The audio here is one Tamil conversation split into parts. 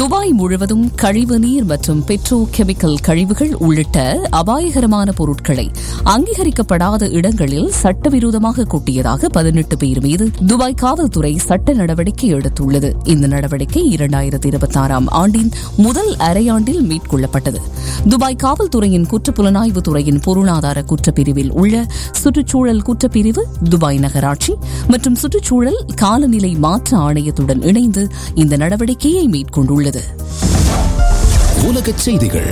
துபாய் முழுவதும் கழிவு நீர் மற்றும் பெட்ரோ கெமிக்கல் கழிவுகள் உள்ளிட்ட அபாயகரமான பொருட்களை அங்கீகரிக்கப்படாத இடங்களில் சட்டவிரோதமாக கொட்டியதாக பதினெட்டு பேர் மீது துபாய் காவல்துறை சட்ட நடவடிக்கை எடுத்துள்ளது இந்த நடவடிக்கை இரண்டாயிரத்தி இருபத்தி ஆறாம் ஆண்டின் முதல் அரையாண்டில் மேற்கொள்ளப்பட்டது துபாய் காவல்துறையின் குற்றப்புலனாய்வு துறையின் பொருளாதார குற்றப்பிரிவில் உள்ள சுற்றுச்சூழல் குற்றப்பிரிவு துபாய் நகராட்சி மற்றும் சுற்றுச்சூழல் காலநிலை மாற்ற ஆணையத்துடன் இணைந்து இந்த நடவடிக்கையை மேற்கொண்டுள்ளது உலகச் செய்திகள்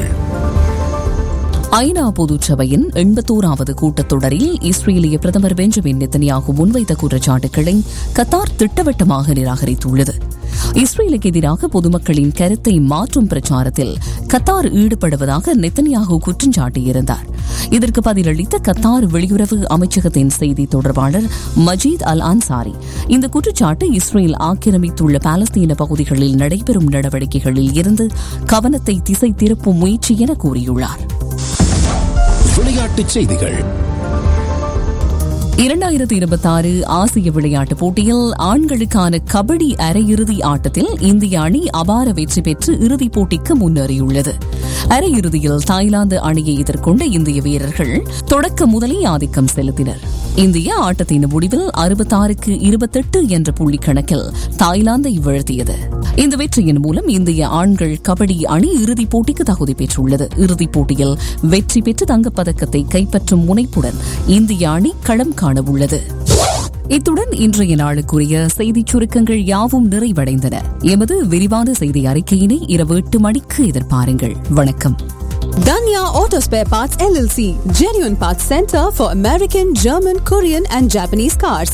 ஐநா பொதுச்சபையின் எண்பத்தோராவது கூட்டத்தொடரில் இஸ்ரேலிய பிரதமர் பெஞ்சமின் நெத்தனியாகு முன்வைத்த குற்றச்சாட்டுகளை கத்தார் திட்டவட்டமாக நிராகரித்துள்ளது இஸ்ரேலுக்கு எதிராக பொதுமக்களின் கருத்தை மாற்றும் பிரச்சாரத்தில் கத்தார் ஈடுபடுவதாக நெத்தனியாகு குற்றம் சாட்டியிருந்தார் இதற்கு பதிலளித்த கத்தார் வெளியுறவு அமைச்சகத்தின் செய்தி தொடர்பாளர் மஜீத் அல் அன்சாரி இந்த குற்றச்சாட்டு இஸ்ரேல் ஆக்கிரமித்துள்ள பாலஸ்தீன பகுதிகளில் நடைபெறும் நடவடிக்கைகளில் இருந்து கவனத்தை திசை திருப்பும் முயற்சி என கூறியுள்ளார் விளையாட்டுச் செய்திகள் இரண்டாயிரத்தி இருபத்தி ஆறு ஆசிய விளையாட்டுப் போட்டியில் ஆண்களுக்கான கபடி அரையிறுதி ஆட்டத்தில் இந்திய அணி அபார வெற்றி பெற்று இறுதிப் போட்டிக்கு முன்னேறியுள்ளது அரையிறுதியில் தாய்லாந்து அணியை எதிர்கொண்ட இந்திய வீரர்கள் தொடக்க முதலே ஆதிக்கம் செலுத்தினர் இந்திய ஆட்டத்தின் முடிவில் அறுபத்தாறுக்கு இருபத்தெட்டு என்ற புள்ளி கணக்கில் தாய்லாந்தை வீழ்த்தியது இந்த வெற்றியின் மூலம் இந்திய ஆண்கள் கபடி அணி இறுதிப் போட்டிக்கு தகுதி பெற்றுள்ளது இறுதிப் போட்டியில் வெற்றி பெற்று தங்கப்பதக்கத்தை கைப்பற்றும் முனைப்புடன் இந்திய அணி களம் காணவுள்ளது இத்துடன் இன்றைய நாளுக்குரிய செய்திச் சுருக்கங்கள் யாவும் நிறைவடைந்தன எமது விரிவான செய்தி அறிக்கையினை இரவு எட்டு மணிக்கு எதிர்பாருங்கள் வணக்கம் Danya Auto Spare Parts LLC, genuine parts center for American, German, Korean, and Japanese cars.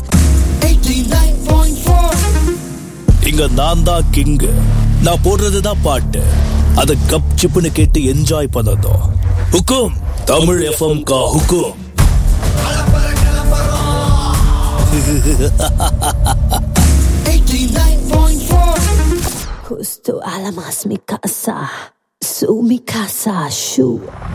இங்க நான் தான் கிங் நான் போடுறதுதான் பாட்டு அத கப் சிப்புன்னு கேட்டு என்ஜாய் பண்ணதும் ஹுக்கும் தமிழ் எஃப்எம் கா ஹுக்கும் Justo a la más mi casa, su mi casa, shu.